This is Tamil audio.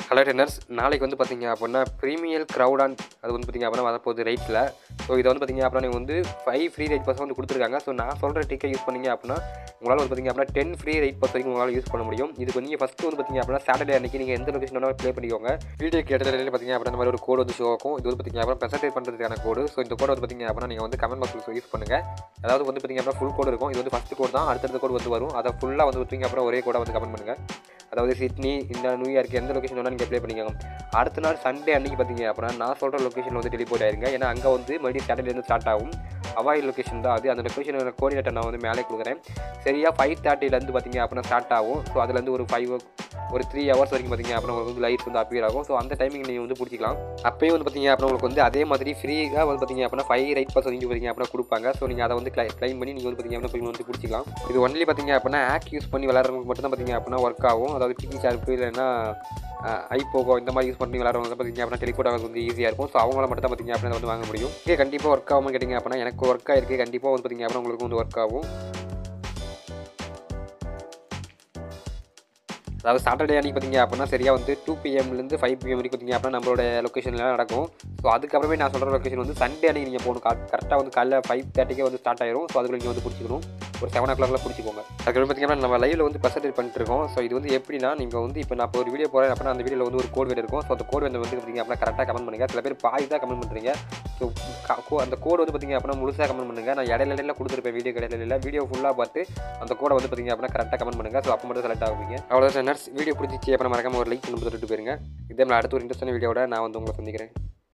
ஹலோ டென்னர்ஸ் நாளைக்கு வந்து பார்த்தீங்க அப்படின்னா ப்ரீமியர் க்ரௌடான் அது வந்து பார்த்தீங்க அப்படின்னா வரப்போகுது ரைட்டில் ஸோ இதை வந்து பார்த்தீங்க அப்படின்னா நீங்கள் வந்து ஃபைவ் ஃப்ரீ ரைட் பஸ் வந்து கொடுத்துருக்காங்க ஸோ நான் சொல்கிற டிக்கெட் யூஸ் பண்ணீங்க அப்படின்னா உங்களால் வந்து பார்த்தீங்க அப்படின்னா டென் ஃப்ரீ ரைட் பஸ் வரைக்கும் உங்களால் யூஸ் பண்ண முடியும் இதுக்கு நீங்கள் ஃபஸ்ட்டு வந்து பார்த்தீங்க அப்படின்னா சாட்டர்டே அன்றைக்கி நீங்கள் எந்த லொக்கேஷன் வேணாலும் ப்ளே பண்ணிக்கோங்க வீடியோ கேட்டதில் பார்த்தீங்க அப்படின்னா இந்த மாதிரி ஒரு கோடு வந்து ஷோ ஆகும் இது வந்து பார்த்தீங்க அப்படின்னா ப்ரெசென்டேட் பண்ணுறதுக்கான கோடு ஸோ இந்த கோடு வந்து பார்த்தீங்க அப்படின்னா நீங்கள் வந்து கமெண்ட் பாக்ஸில் யூஸ் பண்ணுங்கள் அதாவது வந்து பார்த்தீங்க அப்படின்னா ஃபுல் கோடு இருக்கும் இது வந்து ஃபஸ்ட் கோட் தான் அடுத்தடுத்த கோடு வந்து வரும் அதை ஃபுல்லாக வந்து பார்த்தீங்க அப்புறம் ஒரே கோடை வந்து கமெண்ட் பண்ணுங்கள் அதாவது சிட்னி இந்த நியூயார்க்கு எந்த லொக்கேஷன் வேணால் நீங்கள் ப்ளே பண்ணிக்கோங்க அடுத்த நாள் சண்டே அன்னைக்கு பார்த்தீங்க அப்படின்னா நான் சொல்கிற லொக்கேஷன் வந்து டெலிபோர்ட் ஆயிருங்க ஏன்னா அங்கே வந்து மறுபடியும் சாட்டர்டேலேருந்து ஸ்டார்ட் ஆகும் அவாய் லொக்கேஷன் தான் அது அந்த லொக்கேஷனோட கோஆர்டினேட்டர் நான் வந்து மேலே கொடுக்குறேன் சரியாக ஃபைவ் தேர்ட்டிலேருந்து பார்த்தீங்க அப்படின்னா ஸ்டார்ட் ஆகும் ஸோ அதுலேருந்து ஒரு ஃபைவ் ஒரு த்ரீ ஹவர்ஸ் வரைக்கும் பார்த்தீங்க அப்படின்னா உங்களுக்கு வந்து லைட்ஸ் வந்து அப்பியர் ஆகும் ஸோ அந்த டைமிங் நீங்கள் வந்து பிடிச்சிக்கலாம் அப்பயும் வந்து பார்த்தீங்க அப்படின்னா உங்களுக்கு வந்து அதே மாதிரி ஃப்ரீயாக வந்து பார்த்தீங்க அப்படின்னா ஃபைவ் ரைட் பாஸ் வந்து பார்த்தீங்க அப்படின்னா கொடுப்பாங்க ஸோ நீங்கள் அதை வந்து கிளை கிளைம் பண்ணி நீங்கள் வந்து பார்த்தீங்க அப்படின்னா போய் வந்து பிடிச்சிக்கலாம் இது ஒன்லி பார்த்தீங்க அப்படின்னா ஆக் யூஸ் பண்ணி விளாட்றவங்களுக்கு மட்டும் தான் பார்த்தீங்க அப்படின்னா ஒர்க் ஆகும் அதாவது டிக்கி ஷார்ப்பு இல்லைன்னா ஐபோகோ இந்த மாதிரி யூஸ் பண்ணி விளாட்றவங்க பார்த்தீங்க அப்படின்னா டெலிபோர்ட் ஆகிறது வந்து ஈஸியாக இருக்கும் ஸோ அவங்கள மட்டும் தான் பார்த்தீங்க அப்படின்னா வந்து வாங்க முடியும் இதே கண்டிப்பாக ஒர்க் ஆகும் கேட்டிங்க அப்படின்னா எனக்கு ஒர்க் ஆயிருக்கு கண்டிப்பாக வந்து பார்த்தீங்க அப்படின்னா உங்களுக்கு வந்து ஒர்க் ஆகும் அதாவது சாட்டர்டே அன்றைக்கி பார்த்தீங்க அப்படின்னா சரியாக வந்து டூ பிஎம்லேருந்து ஃபைவ் பிஎம் வரைக்கும் பார்த்தீங்க அப்படின்னா நம்மளோட லொக்கேஷன்லாம் நடக்கும் ஸோ அதுக்கப்புறமே நான் சொல்கிற லொக்கேஷன் வந்து சண்டே அன்றைக்கி நீங்கள் போகணும் கரெக்டாக வந்து காலைல ஃபைவ் தேர்ட்டிக்கே வந்து ஸ்டார்ட் ஆயிரும் ஸோ அதுக்குள்ள நீங்கள் வந்து பிடிச்சிக்கணும் ஒரு செவன் ஓ கிளாக்ல பிடிச்சிக்கோங்க அதுக்கப்புறம் பார்த்தீங்கன்னா நம்ம லைவில் வந்து பர்சன்டேஜ் பண்ணிட்டு இருக்கோம் ஸோ இது வந்து எப்படின்னா நீங்கள் வந்து இப்போ நான் இப்போ ஒரு வீடியோ போகிறேன் அப்படின்னா அந்த வீடியோவில் வந்து ஒரு கோட் வேர்டு இருக்கும் ஸோ அந்த கோட் வந்து வந்து பார்த்தீங்க அப்படின்னா கரெக்டாக கமெண்ட் பண்ணுங்கள் சில பேர் பாதி தான் கமெண்ட் பண்ணுறீங்க ஸோ அந்த கோடு வந்து பார்த்தீங்க அப்படின்னா முழுசாக கமெண்ட் பண்ணுங்கள் நான் இடையில இடையில கொடுத்துருப்பேன் வீடியோ இடையில வீடியோ ஃபுல்லாக பார்த்து அந்த கோடை வந்து பார்த்தீங்க அப்படின்னா கரெக்டாக கமெண்ட் பண்ணுங்கள் ஸோ அப்போ மட்டும் செலக்ட் ஆகுவீங்க அவ்வளோதான் நர்ஸ் வீடியோ பிடிச்சிச்சு அப்புறம் மறக்காம ஒரு லைக் பண்ணி கொடுத்துட்டு போயிருங்க இதே மாதிரி அடுத்த ஒரு இன்ட்ரெஸ்டான வீடியோட நான் வந்து உங்களை சந்திக்கிறேன்